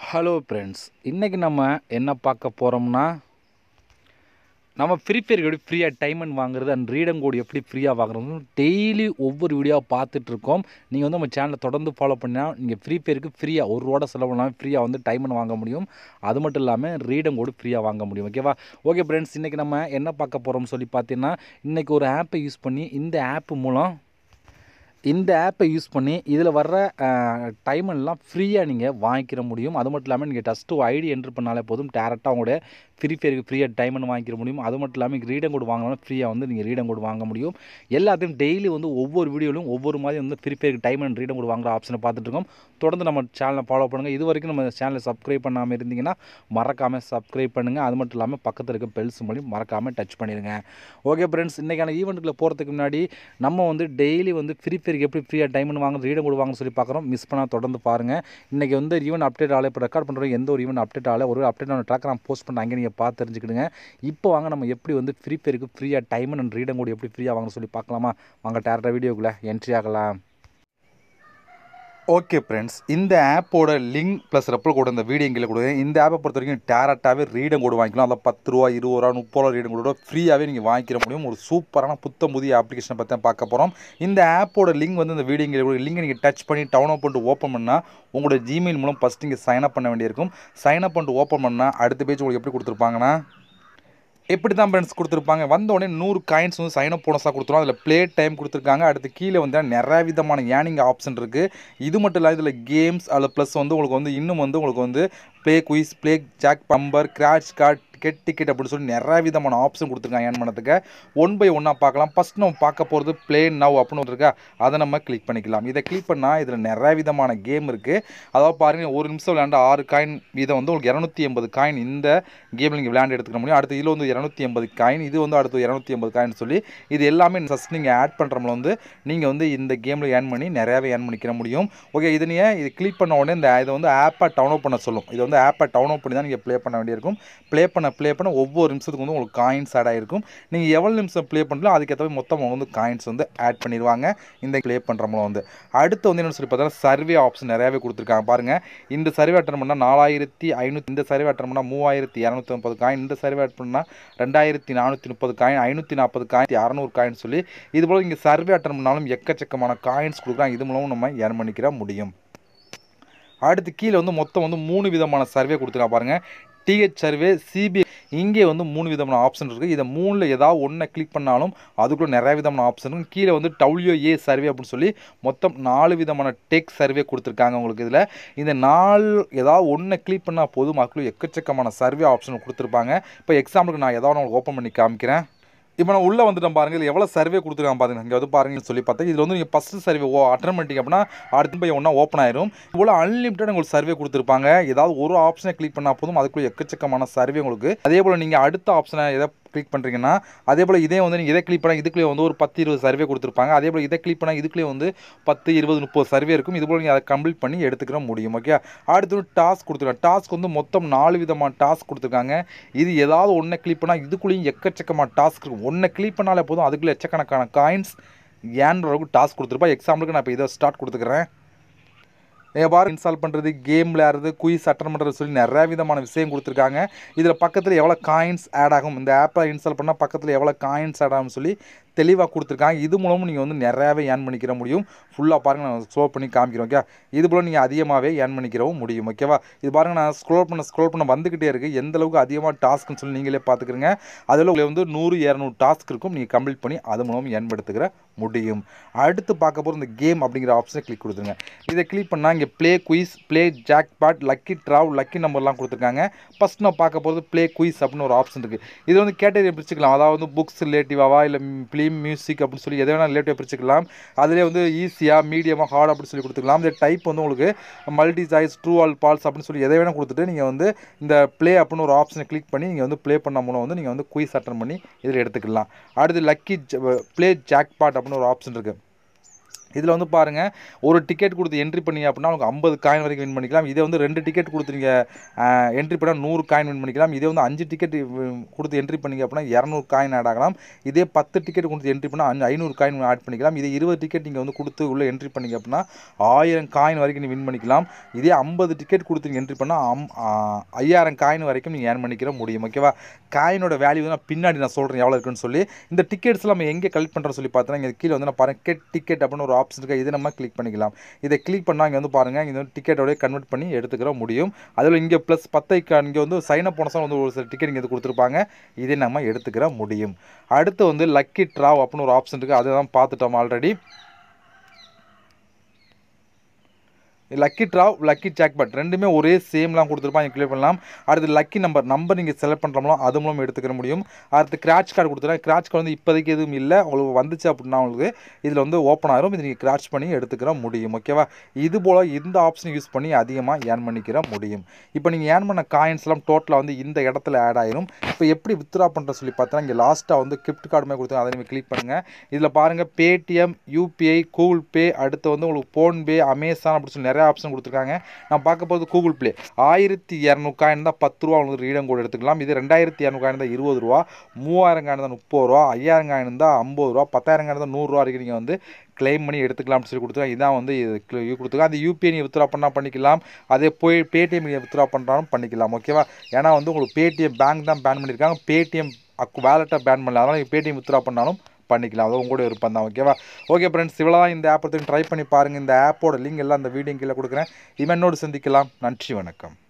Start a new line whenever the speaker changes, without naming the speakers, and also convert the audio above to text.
hello friends இன்றைக்கி நம்ம என்ன பார்க்க போகிறோம்னா நம்ம ஃப்ரீ ஃபயர் எப்படி ஃப்ரீயாக டைமண்ட் வாங்குறது அண்ட் ரீடம் கோடு எப்படி ஃப்ரீயாக வாங்குறது டெய்லி ஒவ்வொரு வீடியோவாக பார்த்துட்ருக்கோம் நீங்கள் வந்து நம்ம சேனலை தொடர்ந்து ஃபாலோ பண்ணால் நீங்கள் ஃப்ரீ ஃபயருக்கு ஃப்ரீயாக ஒரு ரூபா செலவு பண்ணாமல் ஃப்ரீயாக வந்து டைமண்ட் வாங்க முடியும் அது மட்டும் இல்லாமல் ரீடம் கோடு ஃப்ரீயாக வாங்க முடியும் ஓகேவா ஓகே ஃப்ரெண்ட்ஸ் இன்றைக்கி நம்ம என்ன பார்க்க போகிறோம்னு சொல்லி பார்த்தீங்கன்னா இன்றைக்கி ஒரு ஆப்பை யூஸ் பண்ணி இந்த ஆப் மூலம் இந்த ஆப்பை யூஸ் பண்ணி இதில் வர்ற டைமெல்லாம் ஃப்ரீயாக நீங்கள் வாங்கிக்கிற முடியும் அது மட்டும் இல்லாமல் நீங்கள் டஸ்ட்டு ஐடி என்ட்ரு பண்ணாலே போதும் டேரெக்டாக உங்களுடைய ஃப்ரீ ஃபயருக்கு ஃப்ரீயாக டைமண்ட் வாங்கிக்கிற முடியும் அது மட்டும் இல்லாமல் ரீடம் கோடு வாங்கினாலும் ஃப்ரீயாக வந்து நீங்கள் ரீடம் கோடு வாங்க முடியும் எல்லாத்தையும் டெய்லி வந்து ஒவ்வொரு வீடியோலையும் ஒவ்வொரு மாதிரி வந்து ஃப்ரீ ஃபயருக்கு டைமண்ட் ரீடம் கோடு வாங்குற ஆப்ஷனை பார்த்துட்டு இருக்கோம் தொடர்ந்து நம்ம சேனலை ஃபாலோ பண்ணுங்கள் இது வரைக்கும் நம்ம சேனலை சப்ஸ்கிரைப் பண்ணாமல் இருந்தீங்கன்னா மறக்காமல் சப்ஸ்கிரைப் பண்ணுங்கள் அது மட்டும் இல்லாமல் பக்கத்தில் இருக்க பெல்ஸ் மூலியம் மறக்காமல் டச் பண்ணிடுங்க ஓகே ஃப்ரெண்ட்ஸ் இன்றைக்கான ஈவெண்ட்டுக்குள்ள போகிறதுக்கு முன்னாடி நம்ம வந்து டெய்லி வந்து ஃப்ரீ ஃபயருக்கு எப்படி ஃப்ரீயாக டைமண்ட் வாங்க ரீடம் கோடு வாங்கன்னு சொல்லி பார்க்குறோம் மிஸ் பண்ணால் தொடர்ந்து பாருங்கள் இன்றைக்கி வந்து ஈவெண்ட் அப்டேட் ஆகலை இப்போ ரெக்கார்ட் பண்ணுற எந்த ஒரு ஈவெண்ட் அப்டேட் ஆகலை ஒரு அப்டேட் ஆன ட்ராக் நான் போஸ்ட் பண்ண அங்கே நீங்கள் பார்த்து தெரிஞ்சுக்கிடுங்க இப்போ வாங்க நம்ம எப்படி வந்து ஃப்ரீ ஃபயருக்கு ஃப்ரீயாக டைமண்ட் அண்ட் ரீடம் கோடு எப்படி ஃப்ரீயாக வாங்க சொல்லி பார்க்கலாமா வாங்க டேரக்டாக வீடியோக்குள்ளே என்ட்ரி ஆகலாம் ஓகே ஃப்ரெண்ட்ஸ் இந்த ஆப்போட லிங்க் ப்ளஸ் ரெப்பல் கோடு இந்த வீடியோ எங்களை கொடுங்க இந்த ஆப்பை பொறுத்த வரைக்கும் டேரக்டாகவே ரீடம் கோடு வாங்கிக்கலாம் அதில் பத்து ரூபா இருபது ரூபா முப்பது ரூபா ரீடம் கோடு ஃப்ரீயாகவே நீங்கள் வாங்கிக்கிற முடியும் ஒரு சூப்பரான புத்த புதிய அப்ளிகேஷனை பற்றி தான் பார்க்க போகிறோம் இந்த ஆப்போட லிங்க் வந்து இந்த வீடியோ எங்களை லிங்கை நீங்கள் டச் பண்ணி டவுன் அப் பண்ணிட்டு ஓப்பன் பண்ணால் உங்களோட ஜிமெயில் மூலம் ஃபஸ்ட் நீங்கள் சைன் அப் பண்ண வேண்டியிருக்கும் சைன் அப் பண்ணிட்டு ஓப்பன் பண்ணால் அடுத்த பேஜ் உங்களுக்கு எப்படி கொடுத்துருப்பாங்கன்னா எப்படி தான் ஃப்ரெண்ட்ஸ் கொடுத்துருப்பாங்க வந்த உடனே நூறு காயின்ஸ் வந்து சைன் அப் போனஸாக கொடுத்துருவோம் அதில் ப்ளே டைம் கொடுத்துருக்காங்க அடுத்து கீழே வந்து நிறைய விதமான ஏர்னிங் ஆப்ஷன் இருக்குது இது மட்டும் இல்லை இதில் கேம்ஸ் அதில் ப்ளஸ் வந்து உங்களுக்கு வந்து இன்னும் வந்து உங்களுக்கு வந்து play quiz play jack bumper scratch card ticket ticket அப்படின்னு சொல்லி நிறைய விதமான ஆப்ஷன் கொடுத்துருக்காங்க ஏன் பண்ணதுக்கு ஒன் பை ஒன்னாக பார்க்கலாம் ஃபஸ்ட் நம்ம பார்க்க போகிறது ப்ளே நவ் அப்படின்னு ஒன்று இருக்கா அதை நம்ம கிளிக் பண்ணிக்கலாம் இதை கிளிக் பண்ணால் இதில் நிறைய விதமான கேம் இருக்குது அதாவது பாருங்கள் ஒரு நிமிஷம் விளையாண்ட ஆறு காயின் இதை வந்து உங்களுக்கு இரநூத்தி எண்பது காயின் இந்த கேமில் நீங்கள் விளையாண்டு எடுத்துக்க முடியும் அடுத்து இதில் வந்து இரநூத்தி எண்பது காயின் இது வந்து அடுத்து இரநூத்தி எண்பது காயின் சொல்லி இது எல்லாமே ஃபஸ்ட் நீங்கள் ஆட் பண்ணுறவங்கள வந்து நீங்கள் வந்து இந்த கேமில் ஏர்ன் பண்ணி நிறையாவே ஏர்ன் பண்ணிக்கிற முடியும் ஓகே இது நீங்கள் இது கிளிக் பண்ண உடனே இந்த இதை வந்து ஆப்பை டவுன்லோட் பண்ண சொல்லும் இது வந்து ஆப்பை டவுன்லோட் பண்ணி தான் நீங்கள் ப்ளே பண்ண வேண்டியிருக்கும் ப்ளே பண்ண ப்ளே பண்ண ஒவ்வொரு நிமிஷத்துக்கு வந்து உங்களுக்கு காயின்ஸ் ஆட் ஆகிருக்கும் நீங்கள் எவ்வளோ நிமிஷம் ப்ளே பண்ணலாம் அதுக்கேற்ற மொத்தம் வந்து காயின்ஸ் வந்து ஆட் பண்ணிடுவாங்க இந்த ப்ளே பண்ணுறவங்களும் வந்து அடுத்து வந்து என்ன சொல்லி பார்த்தா சர்வே ஆப்ஷன் நிறையாவே கொடுத்துருக்காங்க பாருங்கள் இந்த சர்வே அட்டன் பண்ணால் நாலாயிரத்தி ஐநூற்றி இந்த சர்வே அட்டன் பண்ணால் மூவாயிரத்தி இரநூத்தி முப்பது காயின் இந்த சர்வே அட்டன் பண்ணால் ரெண்டாயிரத்தி நானூற்றி முப்பது காயின் ஐநூற்றி நாற்பது காயின் அறநூறு காயின் சொல்லி இது போல் இங்கே சர்வே அட்டன் பண்ணாலும் எக்கச்சக்கமான காயின்ஸ் கொடுக்குறாங்க இது மூலமும் நம்ம ஏர்ன் பண்ணிக்கிற முடியும் அடுத்து கீழே வந்து மொத்தம் வந்து மூணு விதமான சர்வே கொடுத்துருக்கா பாருங்கள் டிஹெச் சர்வே சிபிஐ இங்கே வந்து மூணு விதமான ஆப்ஷன் இருக்குது இதை மூணில் ஏதாவது ஒன்றை கிளிக் பண்ணாலும் அதுக்குள்ளே நிறைய விதமான ஆப்ஷன் இருக்கும் கீழே வந்து டபிள்யூஏ சர்வே அப்படின்னு சொல்லி மொத்தம் நாலு விதமான டெக் சர்வே கொடுத்துருக்காங்க உங்களுக்கு இதில் இந்த நாலு ஏதாவது ஒன்றை கிளிக் பண்ணால் போதும் அதுக்குள்ளே எக்கச்சக்கமான சர்வே ஆப்ஷன் கொடுத்துருப்பாங்க இப்போ எக்ஸாம்பிளுக்கு நான் ஏதாவது உங்களுக்கு ஓப்பன் பண்ணி காமிக்கிறேன் இப்போ நான் உள்ளே வந்துட்டேன் பாருங்கள் இதில் எவ்வளோ சர்வே கொடுத்துருக்காங்க பாருங்க இங்கே வந்து பாருங்கன்னு சொல்லி பார்த்தா இதில் வந்து நீங்கள் ஃபஸ்ட்டு சர்வே ஓ அட்டன் பண்ணிட்டீங்க அப்படின்னா அடுத்து போய் ஒன்றா ஓப்பன் ஆயிரும் இவ்வளோ அன்லிமிட்டட் உங்களுக்கு சர்வே கொடுத்துருப்பாங்க ஏதாவது ஒரு ஆப்ஷனை கிளிக் பண்ணால் போதும் அதுக்குள்ளே எக்கச்சக்கமான சர்வே உங்களுக்கு அதே போல் நீங்கள் அடுத்த ஆப்ஷனை எதை கிளிக் பண்ணுறீங்கன்னா அதே போல் இதே வந்து நீங்கள் இதை கிளிக் பண்ணால் இதுக்குள்ளே வந்து ஒரு பத்து இருபது சர்வே கொடுத்துருப்பாங்க அதே போல் இதை கிளிக் பண்ணால் இதுக்குள்ளே வந்து பத்து இருபது முப்பது சர்வே இருக்கும் இது போல் நீங்கள் அதை கம்ப்ளீட் பண்ணி எடுத்துக்கிற முடியும் ஓகே அடுத்து டாஸ்க் கொடுத்துருக்காங்க டாஸ்க் வந்து மொத்தம் நாலு விதமான டாஸ்க் கொடுத்துருக்காங்க இது ஏதாவது ஒன்றை கிளிக் பண்ணால் இதுக்குள்ளேயும் எக்கச்சக்கமான டாஸ்க் இருக்கும் ஒன்றை கிளிக் பண்ணாலே போதும் அதுக்குள்ளே எச்சக்கணக்கான காயின்ஸ் ஏன்ற அளவுக்கு டாஸ்க் கொடுத்துருப்பா எக்ஸாம்பிளுக்கு நான் இப்போ இதை ஸ்டார்ட் கொடுத்துக்கிறேன் பார் இன்ஸ்டால் பண்ணுறது கேம் விளையாடுறது குயிஸ் அட்டன் பண்ணுறது சொல்லி நிறைய விதமான விஷயம் கொடுத்துருக்காங்க இதில் பக்கத்தில் எவ்வளோ காயின்ஸ் ஆட் ஆகும் இந்த ஆப்பை இன்ஸ்டால் பண்ணால் பக்கத்தில் எவ்வளோ காயின்ஸ் ஆட் ஆகும்னு சொல்லி தெளிவாக கொடுத்துருக்காங்க இது மூலமும் நீங்கள் வந்து நிறையாவே ஏர்ன் பண்ணிக்கிற முடியும் ஃபுல்லாக பாருங்கள் நான் ஸ்க்ரோல் பண்ணி காமிக்கிறோம் ஓகே இது போல் நீங்கள் அதிகமாகவே ஏர்ன் பண்ணிக்கிறவும் முடியும் ஓகேவா இது பாருங்கள் நான் ஸ்க்ரோல் பண்ண ஸ்க்ரோல் பண்ண வந்துக்கிட்டே இருக்குது எந்த அளவுக்கு அதிகமாக டாஸ்க்னு சொல்லி நீங்களே பார்த்துக்கிறங்க அதில் உங்களுக்கு வந்து நூறு இரநூறு டாஸ்க் இருக்கும் நீங்கள் கம்ப்ளீட் பண்ணி அது மூலம் ஏர்ன் படுத்துக்கிற முடியும் அடுத்து பார்க்க போகிற இந்த கேம் அப்படிங்கிற ஆப்ஷனை கிளிக் கொடுத்துருங்க இதை கிளிக் பண்ணால் இங்கே play quiz play jackpot lucky draw lucky நம்பர்லாம் கொடுத்துருக்காங்க ஃபஸ்ட் நான் பார்க்க போகிறது ப்ளே குயிஸ் அப்படின்னு ஒரு ஆப்ஷன் இருக்குது இது வந்து கேட்டகரி பிரிச்சுக்கலாம் அதாவது புக்ஸ் ரிலேட்டிவாவா இல்லை ஃபிலிம் மியூசிக் அப்படின்னு சொல்லி எதை வேணால் ரிலேட்டிவ் பிரிச்சுக்கலாம் அதிலே வந்து ஈஸியாக மீடியமாக ஹார்ட் அப்படின்னு சொல்லி கொடுத்துக்கலாம் இந்த டைப் வந்து உங்களுக்கு multi choice true or false அப்படின்னு சொல்லி எதை வேணால் கொடுத்துட்டு நீங்கள் வந்து இந்த ப்ளே அப்படின்னு ஒரு ஆப்ஷனை கிளிக் பண்ணி நீங்கள் வந்து ப்ளே பண்ண மூலம் வந்து நீங்கள் வந்து குயிஸ் அட்டன் பண்ணி இதில் எடுத்துக்கலாம் அடுத்து லக்கி ப்ளே ஜாக் பாட் அப்படின்னு ஒரு ஆப்ஷன் இருக்குது இதில் வந்து பாருங்கள் ஒரு டிக்கெட் கொடுத்து என்ட்ரி பண்ணீங்க அப்படின்னா உங்களுக்கு ஐம்பது காயின் வரைக்கும் வின் பண்ணிக்கலாம் இதே வந்து ரெண்டு டிக்கெட் கொடுத்துருங்க என்ட்ரி பண்ணால் நூறு காயின் வின் பண்ணிக்கலாம் இதே வந்து அஞ்சு டிக்கெட் கொடுத்து என்ட்ரி பண்ணீங்க அப்படின்னா இரநூறு காயின் ஆட் ஆகலாம் இதே பத்து டிக்கெட் கொடுத்து என்ட்ரி பண்ணால் அஞ்சு ஐநூறு காயின் ஆட் பண்ணிக்கலாம் இதே இருபது டிக்கெட் நீங்கள் வந்து கொடுத்து உள்ளே என்ட்ரி பண்ணீங்க அப்படின்னா ஆயிரம் காயின் வரைக்கும் நீங்கள் வின் பண்ணிக்கலாம் இதே ஐம்பது டிக்கெட் கொடுத்து நீங்கள் என்ட்ரி பண்ணால் அம் ஆ, ஐயாயிரம் காயின் வரைக்கும் நீங்கள் ஏர்ன் பண்ணிக்கிற முடியும் ஓகேவா காயினோட வேல்யூ நான் பின்னாடி நான் சொல்கிறேன் எவ்வளோ இருக்குன்னு சொல்லி இந்த டிக்கெட்ஸ் நம்ம எங்கே கலெக்ட் பண்ணுறோம் சொல்லி பார்த்தோன்னா இங்கே கீழே வந்து நான் பாருங்கள் கெட் டிக்கெட் அப்படின்னு ஒரு ஆப்ஷன் இருக்குது இதை நம்ம கிளிக் பண்ணிக்கலாம் இதை கிளிக் பண்ணால் இங்கே வந்து பாருங்கள் இங்கே வந்து டிக்கெட்டோட கன்வெர்ட் பண்ணி எடுத்துக்கிற முடியும் அதில் இங்கே ப்ளஸ் பத்தை இங்கே வந்து சைன் அப் போனஸாக வந்து ஒரு சில டிக்கெட் இங்கே கொடுத்துருப்பாங்க இதை நம்ம எடுத்துக்கிற முடியும் அடுத்து வந்து லக்கி ட்ராவ் அப்படின்னு ஒரு ஆப்ஷன் இருக்குது அதை தான் பார்த்துட்டோம் already lucky draw lucky jackpot ரெண்டுமே ஒரே சேம்லாம் கொடுத்துருப்பாங்க கிளியர் பண்ணலாம் அடுத்து லக்கி நம்பர் நம்பர் நீங்கள் செலக்ட் பண்ணுறோமோ அது மூலம் எடுத்துக்கிற முடியும் அடுத்து கிராச் கார்டு கொடுத்துருக்கேன் கிராச் கார்டு வந்து இப்போதைக்கு எதுவும் இல்லை உங்களுக்கு வந்துச்சு அப்படின்னா உங்களுக்கு இதில் வந்து ஓப்பன் ஆயிரும் இது நீங்கள் கிராச் பண்ணி எடுத்துக்கிற முடியும் ஓகேவா இது போல் இந்த ஆப்ஷன் யூஸ் பண்ணி அதிகமாக ஏர்ன் பண்ணிக்கிற முடியும் இப்போ நீங்கள் ஏர்ன் பண்ண காயின்ஸ்லாம் டோட்டலாக வந்து இந்த இடத்துல ஆட் ஆயிரும் இப்போ எப்படி வித்ரா பண்ணுற சொல்லி பார்த்தா இங்கே லாஸ்ட்டாக வந்து கிஃப்ட் கார்டு மாதிரி கொடுத்து அதை நீங்கள் கிளிக் பண்ணுங்கள் இதில் பாருங்கள் பேடிஎம் யூபிஐ கூகுள் பே அடுத்து வந்து உங்களுக்கு ஃபோன்பே அமேசான் அப்படி சொல்லி நிறைய ஆப்ஷன் கொடுத்துருக்காங்க நான் பார்க்க போகிறது கூகுள் ப்ளே ஆயிரத்தி இரநூறு காயின் தான் பத்து ரூபா உங்களுக்கு ரீடம் கூட எடுத்துக்கலாம் இது ரெண்டாயிரத்தி இரநூறு காயின் தான் இருபது ரூபா மூவாயிரம் காயின் தான் முப்பது ரூபா ஐயாயிரம் காயின் தான் ஐம்பது ரூபா பத்தாயிரம் காயின் தான் நூறுரூவா வரைக்கும் நீங்கள் வந்து கிளைம் பண்ணி எடுத்துக்கலாம்னு சொல்லி கொடுத்துருக்காங்க இதான் வந்து இது கொடுத்துருக்காங்க அந்த யூபிஐ நீங்கள் வித்ரா பண்ணால் பண்ணிக்கலாம் அதே போய் பேடிஎம் நீங்கள் வித்ரா பண்ணுறாலும் பண்ணிக்கலாம் ஓகேவா ஏன்னா வந்து உங்களுக்கு பேடிஎம் பேங்க் தான் பேன் பண்ணியிருக்காங்க பேடிஎம் அக்கு வேலெட்டை பேன் பண்ணல அதனால் நீங்கள் பேடிஎம் வித்ரா பண்ணாலும் பண்ணிக்கலாம் அது உங்களோட விருப்பம் தான் ஓகேவா ஓகே ஃப்ரெண்ட்ஸ் இவ்வளோ தான் இந்த ஆப்பை ட்ரை பண்ணி பாருங்கள் இந்த ஆப்போட லிங்க் எல்லாம் இந்த வீடியோ கீழே கொடுக்குறேன் இவனோடு சந்திக்கலாம் நன்றி வணக்கம்